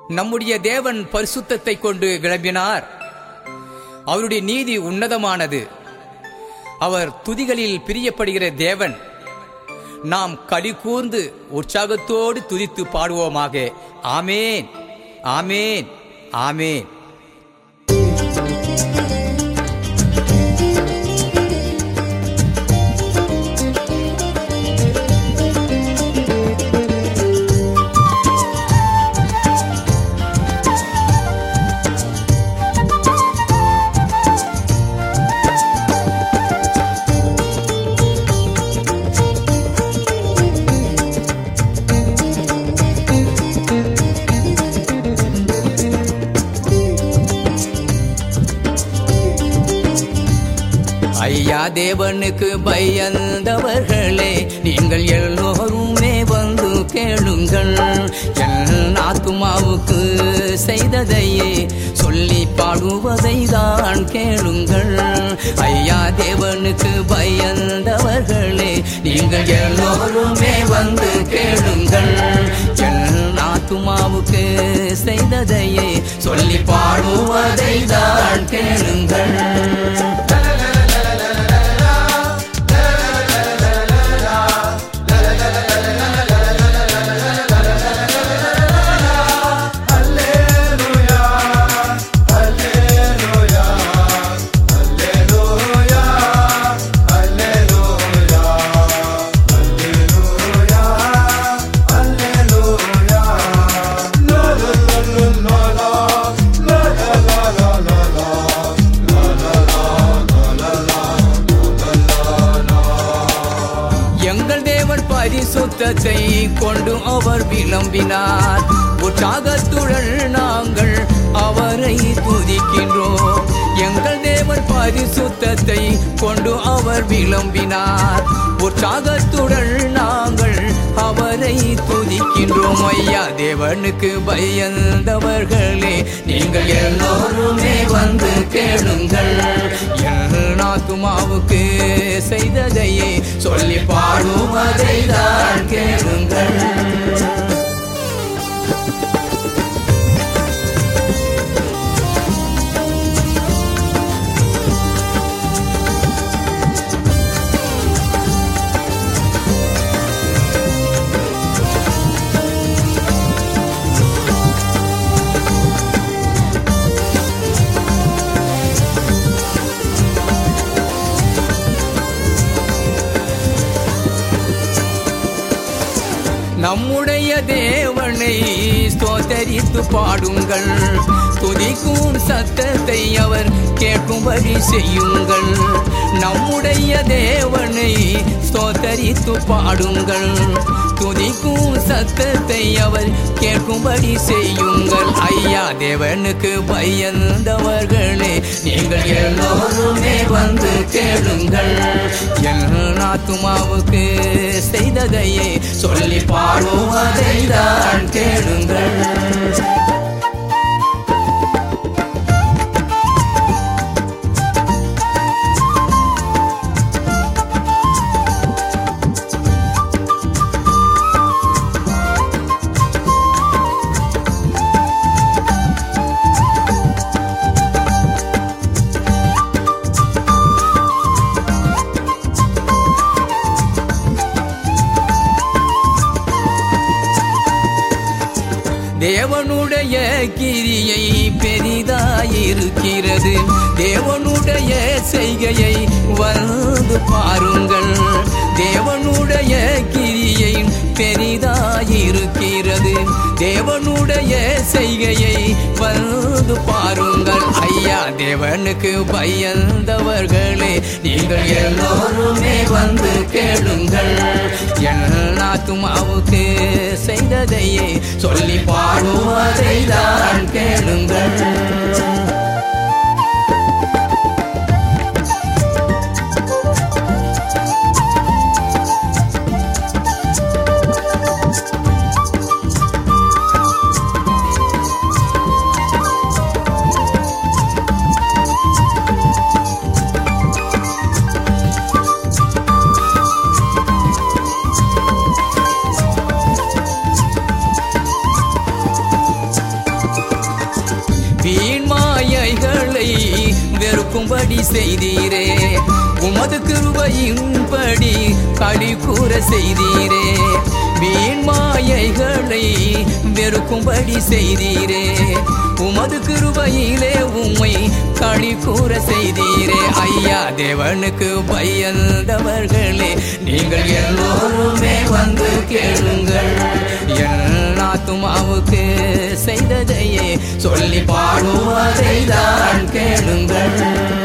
நம்முடைய தேவன் பரிசுத்தத்தை கொண்டு விளம்பினார் அவருடைய நீதி உன்னதமானது அவர் துதிகளில் பிரியப்படுகிற தேவன் நாம் களி கூர்ந்து உற்சாகத்தோடு துதித்து பாடுவோமாக ஆமேன் ஆமேன் ஆமேன் ஐயா தேவனுக்கு பயந்தவர்களே நீங்கள் எல்லோருமே வந்து கேளுங்கள் என் ஆத்துமாவுக்கு செய்ததையே சொல்லி பாடுவதை தான் கேளுங்கள் ஐயா தேவனுக்கு பயந்தவர்களே நீங்கள் எல்லோருமே வந்து கேளுங்கள் என் ஆத்துமாவுக்கு செய்ததையே சொல்லி பாடுவதை தான் கேளுங்கள் எங்கள் தேவன் பரிசுத்தத்தை கொண்டு அவர் விளம்பினார் உற்சாகத்துடன் நாங்கள் அவரை துதிக்கின்றோம் எங்கள் தேவன் பரிசுத்தத்தை கொண்டு அவர் விளம்பினார் உற்சாகத்துடன் நாங்கள் அவரை துதிக்கின்றோம் ஐயா தேவனுக்கு பயந்தவர்களே நீங்கள் எல்லோருமே வந்து கேளுங்கள் என் ஆத்துமாவுக்கு செய்ததையே சொல்லி பாடுவதை தான் கேளுங்கள் நம்முடைய தேவனை ஸ்தோத்தரித்து பாடுங்கள் துதிக்கும் சத்தத்தை அவர் கேட்கும்படி செய்யுங்கள் நம்முடைய தேவனை ஸ்தோத்தரித்து பாடுங்கள் துதிக்கும் சத்தத்தை அவர் கேட்கும்படி செய்யுங்கள் ஐயா தேவனுக்கு பயந்தவர்களே நீங்கள் எல்லோருமே வந்து கேளுங்கள் என் ஆத்துமாவுக்கு செய்ததையே சொல்லி பாடுவதை தான் கேளுங்கள் தேவனுடைய கிரியை பெரிதாயிருக்கிறது தேவனுடைய செய்கையை வந்து பாருங்கள் தேவனுடைய கிரியை பெரிதாயிருக்கிறது தேவனுடைய செய்கையை வந்து பாருங்கள் ஐயா தேவனுக்கு பயந்தவர்களே நீங்கள் எல்லோருமே வந்து கேளுங்கள் என் ஆத்துமாவுக்கு செய்ததையே சொல்லி பாடுவதை தான் கேளுங்கள் வீண் மாயைகளை வெறுக்கும்படி செய்தீரே உமது கிருபையின்படி களி கூற செய்தீரே வீண் மாயைகளை வெறுக்கும்படி செய்தீரே உமது கிருபையிலே உம்மை களி கூற செய்தீரே ஐயா தேவனுக்கு பயந்தவர்களே நீங்கள் எல்லோருமே வந்து கேளுங்கள் என் ஆத்துமாவுக்கு செய்ததையே சொல்லி பாடுவதை தான் கேளுங்கள்